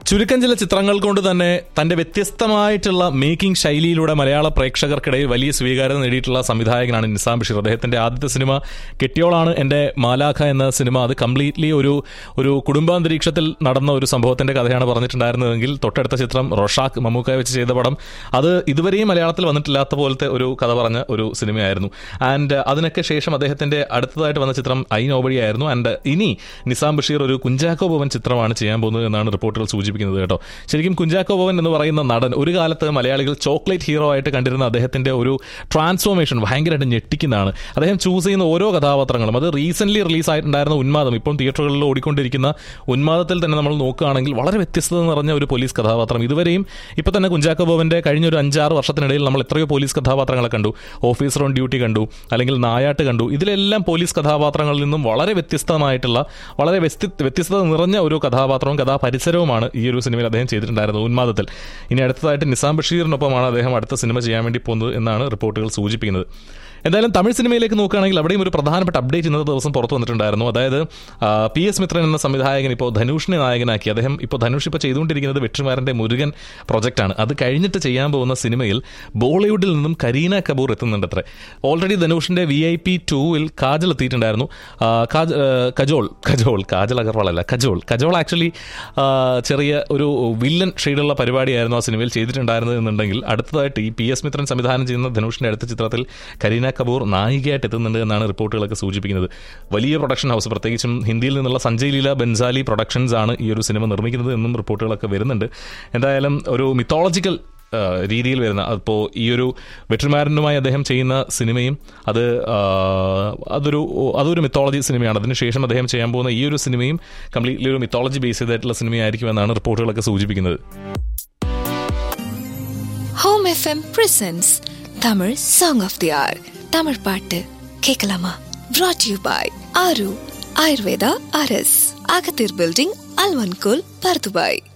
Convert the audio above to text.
ചുരുക്കം ചില ചിത്രങ്ങൾ കൊണ്ട് തന്നെ തന്റെ വ്യത്യസ്തമായിട്ടുള്ള മേക്കിംഗ് ശൈലിയിലൂടെ മലയാള പ്രേക്ഷകർക്കിടയിൽ വലിയ സ്വീകാര്യത നേടിയിട്ടുള്ള സംവിധായകനാണ് നിസാം ബഷീർ അദ്ദേഹത്തിന്റെ ആദ്യത്തെ സിനിമ കെട്ടിയോളാണ് എന്റെ മാലാഖ എന്ന സിനിമ അത് കംപ്ലീറ്റ്ലി ഒരു ഒരു കുടുംബാന്തരീക്ഷത്തിൽ നടന്ന ഒരു സംഭവത്തിന്റെ കഥയാണ് പറഞ്ഞിട്ടുണ്ടായിരുന്നതെങ്കിൽ തൊട്ടടുത്ത ചിത്രം റൊഷാക്ക് മമ്മൂക്ക വെച്ച് ചെയ്ത പടം അത് ഇതുവരെയും മലയാളത്തിൽ വന്നിട്ടില്ലാത്ത പോലത്തെ ഒരു കഥ പറഞ്ഞ ഒരു സിനിമയായിരുന്നു ആൻഡ് അതിനൊക്കെ ശേഷം അദ്ദേഹത്തിന്റെ അടുത്തതായിട്ട് വന്ന ചിത്രം ഐ നോബടിയായിരുന്നു ആൻഡ് ഇനി നിസാം ബഷീർ ഒരു കുഞ്ചാക്കോ ഭവൻ ചിത്രമാണ് ചെയ്യാൻ പോകുന്നത് എന്നാണ് റിപ്പോർട്ടുകൾ സൂചിപ്പിക്കുന്നത് കേട്ടോ ശരിക്കും കുഞ്ചാക്കോ ഭവൻ എന്ന് പറയുന്ന നടൻ ഒരു കാലത്ത് മലയാളികൾ ചോക്ലേറ്റ് ഹീറോ ആയിട്ട് കണ്ടിരുന്ന അദ്ദേഹത്തിന്റെ ഒരു ട്രാൻസ്ഫോർമേഷൻ ഭയങ്കരമായിട്ട് ഞെട്ടിക്കുന്നതാണ് അദ്ദേഹം ചൂസ് ചെയ്യുന്ന ഓരോ കഥാപാത്രങ്ങളും അത് റീസെന്റ് റിലീസ് ആയിട്ടുണ്ടായിരുന്ന ഉന്മാദം ഇപ്പം തിയേറ്ററുകളിൽ ഓടിക്കൊണ്ടിരിക്കുന്ന ഉന്മാദത്തിൽ തന്നെ നമ്മൾ നോക്കുകയാണെങ്കിൽ വളരെ വ്യത്യസ്തത നിറഞ്ഞ ഒരു പോലീസ് കഥാപാത്രം ഇതുവരെയും ഇപ്പൊ തന്നെ കുഞ്ചാക്കോ ബോബന്റെ കഴിഞ്ഞ ഒരു അഞ്ചാറ് വർഷത്തിനിടയിൽ നമ്മൾ എത്രയോ പോലീസ് കഥാപാത്രങ്ങളെ കണ്ടു ഓഫീസർ ഓൺ ഡ്യൂട്ടി കണ്ടു അല്ലെങ്കിൽ നായാട്ട് കണ്ടു ഇതിലെല്ലാം പോലീസ് കഥാപാത്രങ്ങളിൽ നിന്നും വളരെ വ്യത്യസ്തമായിട്ടുള്ള വളരെ വ്യസ്തി വ്യത്യസ്തത നിറഞ്ഞ ഒരു കഥാപാത്രവും കഥാപരിസരവുമാണ് ഈ ഒരു സിനിമയിൽ അദ്ദേഹം ചെയ്തിട്ടുണ്ടായിരുന്നത് ഉന്മാദത്തിൽ ഇനി അടുത്തതായിട്ട് നിസാം ബഷീറിനൊപ്പമാണ് അദ്ദേഹം അടുത്ത സിനിമ ചെയ്യാൻ വേണ്ടി പോകുന്നത് എന്നാണ് റിപ്പോർട്ടുകൾ സൂചിപ്പിക്കുന്നത് എന്തായാലും തമിഴ് സിനിമയിലേക്ക് നോക്കുകയാണെങ്കിൽ അവിടെയും ഒരു പ്രധാനപ്പെട്ട അപ്ഡേറ്റ് ഇന്നത്തെ ദിവസം പുറത്തു വന്നിട്ടുണ്ടായിരുന്നു അതായത് ആ, പി എസ് മിത്രൻ എന്ന സംവിധായകൻ ഇപ്പോൾ ധനുഷിനെ നായകനാക്കി അദ്ദേഹം ഇപ്പോൾ ധനുഷ് ഇപ്പോൾ ചെയ്തുകൊണ്ടിരിക്കുന്നത് വെற்றிമാരൻ്റെ മുരുകൻ പ്രൊജക്റ്റാണ് അത് കഴിഞ്ഞിട്ട് ചെയ്യാൻ പോകുന്ന സിനിമയിൽ ബോളിവുഡിൽ നിന്നും കരീന കപൂർ എത്തുന്നുണ്ട് അത്രേ ഓൾറെഡി ധനുഷിന്റെ വി ഐ പി ടൂവിൽ കാജൽ എത്തിയിട്ടുണ്ടായിരുന്നു ആ, കാജ- ആ, കജോൾ കജോൾ കാജൽ അഗർവാൾ അല്ല കജോൾ കജോൾ ആക്ച്വലി ചെറിയ ഒരു വില്ലൻ ഷെയ്ഡുള്ള പരിപാടിയായിരുന്നു ആ സിനിമയിൽ ചെയ്തിട്ടുണ്ടായിരുന്നത് എന്നുണ്ടെങ്കിൽ അടുത്തതായിട്ട് ഈ പി എസ് മിത്രൻ സംവിധാനം ചെയ്യുന്ന ധനുഷിന്റെ അടുത്ത ചിത്രത്തിൽ കരീന കപൂർ നായികയായിട്ട് എത്തുന്നുണ്ട് എന്നാണ് റിപ്പോർട്ടുകളൊക്കെ സൂചിപ്പിക്കുന്നത് വലിയ പ്രൊഡക്ഷൻ ഹൗസ് പ്രത്യേകിച്ചും ഹിന്ദിയിൽ നിന്നുള്ള സഞ്ജയ് ലീല ബൻസാലി പ്രൊഡക്ഷൻസ് ആണ് ഈ ഒരു സിനിമ നിർമ്മിക്കുന്നത് എന്നും റിപ്പോർട്ടുകളൊക്കെ വരുന്നുണ്ട് എന്തായാലും ഒരു മിത്തോളജിക്കൽ ആ, രീതിയിൽ വരുന്ന അപ്പോൾ ഈ ഒരു വെറ്ററിമാരനുമായി അദ്ദേഹം ചെയ്യുന്ന സിനിമയും അത് ആ, അതൊരു അതൊരു മിത്തോളജി സിനിമയാണ് അതിനുശേഷം അദ്ദേഹം ചെയ്യാൻ പോകുന്ന ഈ ഒരു സിനിമയും കംപ്ലീറ്റ്ലി ഒരു മിത്തോളജി ബേസ് ചെയ്തിട്ടുള്ള സിനിമയായിരിക്കും എന്നാണ് റിപ്പോർട്ടുകളൊക്കെ സൂചിപ്പിക്കുന്നത് home FM presents Tamil song of the hour Tamil பாட்டு கேட்கலாமா brought யூ பாய் ஆரு ஆயுர்வேதா அரஸ் அகத்தீர் பில்டிங் அல்வன்கோல் பர்துபாய்